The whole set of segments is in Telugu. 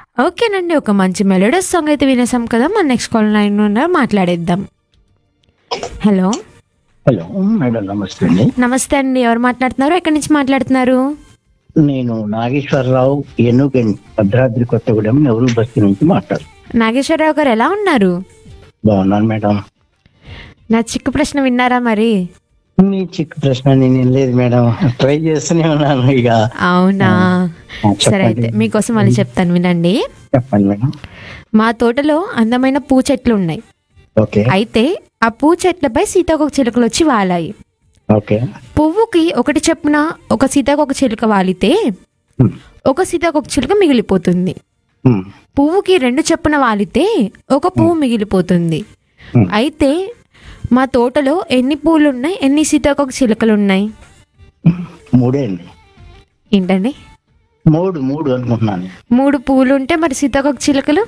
ఓకేనండి ఒక మంచి మెలోడస్ సాంగ్ అయితే వినేసాం కదా మన నెక్స్ట్ కాల్ లైన్ ఉన్నారు మాట్లాడేద్దాం హలో హలో మేడం నమస్తే అండి నమస్తే అండి ఎవరు మాట్లాడుతున్నారు ఎక్కడి నుంచి మాట్లాడుతున్నారు నేను నాగేశ్వరరావు ఎన్నుగండి భద్రాద్రి కొత్తగూడెం నెవరు బస్తీ నుంచి మాట్లాడు నాగేశ్వరరావు గారు ఎలా ఉన్నారు బాగున్నాను మేడం నా చిక్కు ప్రశ్న విన్నారా మరి మీ చిక్కు ప్రశ్న నేను లేదు మేడం ట్రై చేస్తూనే ఉన్నాను ఇక అవునా ఆ, సరే అయితే చెప్పండి మీకోసం మళ్ళీ చెప్తాను వినండి చెప్పండి మేడం మా తోటలో అందమైన పూ చెట్లు ఉన్నాయి ఓకే అయితే ఆ పూ చెట్లపై సీతాకోక చిలుకలు వచ్చి వాలాయి ఓకే పువ్వుకి ఒకటి చెప్పున ఒక సీతాకోక చిలుక వాలితే ఉమ్, ఒక సీతాకోక చిలుక మిగిలిపోతుంది ఉమ్, పువ్వుకి రెండు చెప్పున వాలితే ఒక పువ్వు మిగిలిపోతుంది ఉమ్. అయితే మా తోటలో ఎన్ని పూలు ఉన్నాయి ఎన్ని సీతాకోక చిలుకలు ఉన్నాయి మూడే అండి ఏంటండి మూడు మూడు అనుకుంటున్నాను మూడు పూలు ఉంటే మరి సీతాకోక చిలుకలు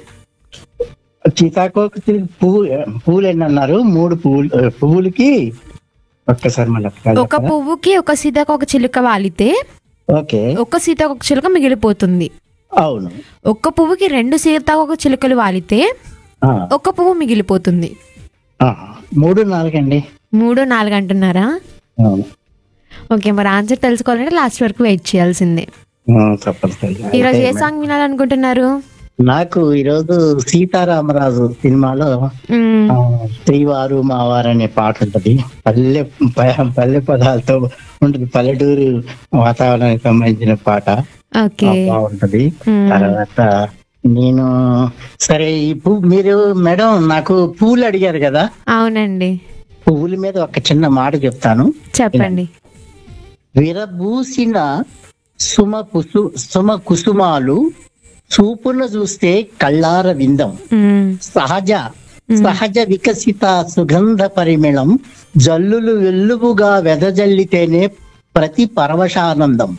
సీతాకోక చిలుక పువ్వు పువ్వులు ఎన్ని అన్నారు మూడు పువ్వులు పువ్వులకి ఒక్కసారి మళ్ళీ ఒక్కసారి ఒక చెప్పరా? పువ్వుకి ఒక సీతాకోక చిలుక వాలితే ఓకే ఒక సీతాకోక చిలుక మిగిలిపోతుంది అవును ఒక్క పువ్వుకి రెండు సీతాకోక చిలుకలు వాలితే ఆ, ఒక పువ్వు మిగిలిపోతుంది ఆ, మూడు నాలుగండి మూడు నాలుగు అంటున్నారా అవును ఓకే మరి ఆన్సర్ తెలుసుకోవాలంటే లాస్ట్ వరకు వెయిట్ చేయాల్సిందే ఆ, తప్పనిసరిగా ఈరోజు ఏ అయితే సాంగ్ వినాలనుకుంటున్నారు నాకు ఈరోజు సీతారామరాజు సినిమాలో మ్మ్. ఆ, శ్రీవారు మావారు అనే పాట ఉంటది పల్లె ప- పల్లె పదాలతో ఉంటుంది పల్లెటూరు వాతావరణానికి సంబంధించిన పాట ఓకే ఆ, బాగుంటది మ్మ్. తర్వాత నేను సరే ఈ పువ్వు మీరు మేడం నాకు పూలు అడిగారు కదా అవునండి పువ్వుల మీద ఒక చిన్న మాట చెప్తాను చెప్పండి విరబూసిన సుమ కుసు సుమ కుసుమాలు చూపున చూస్తే కళ్ళార విందం మ్మ్. సహజ సహజ వికసిత సుగంధ పరిమళం జల్లులు వెల్లువుగా వెదజల్లితేనే ప్రతి పరవశానందం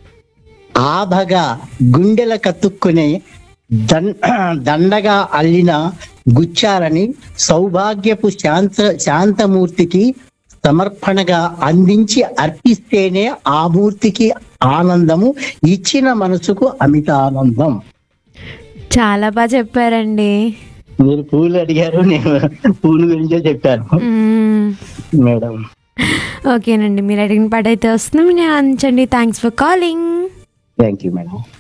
ఆభగా గుండెల కత్తుక్కునే దం దండగా అల్లిన గుచ్చాలని సౌభాగ్యపు శాంత శాంతమూర్తికి సమర్పణగా అందించి అర్పిస్తేనే ఆ మూర్తికి ఆనందము ఇచ్చిన మనసుకు అమితానందం చాలా బాగా చెప్పారండి మీరు పూలు అడిగారు నేను పూలు గురించే చెప్పాను మ్మ్. మేడం ఓకేనండి మీరు అడిగిన పాట అయితే వస్తుంది మీరు అంచండి thanks for calling thank you madam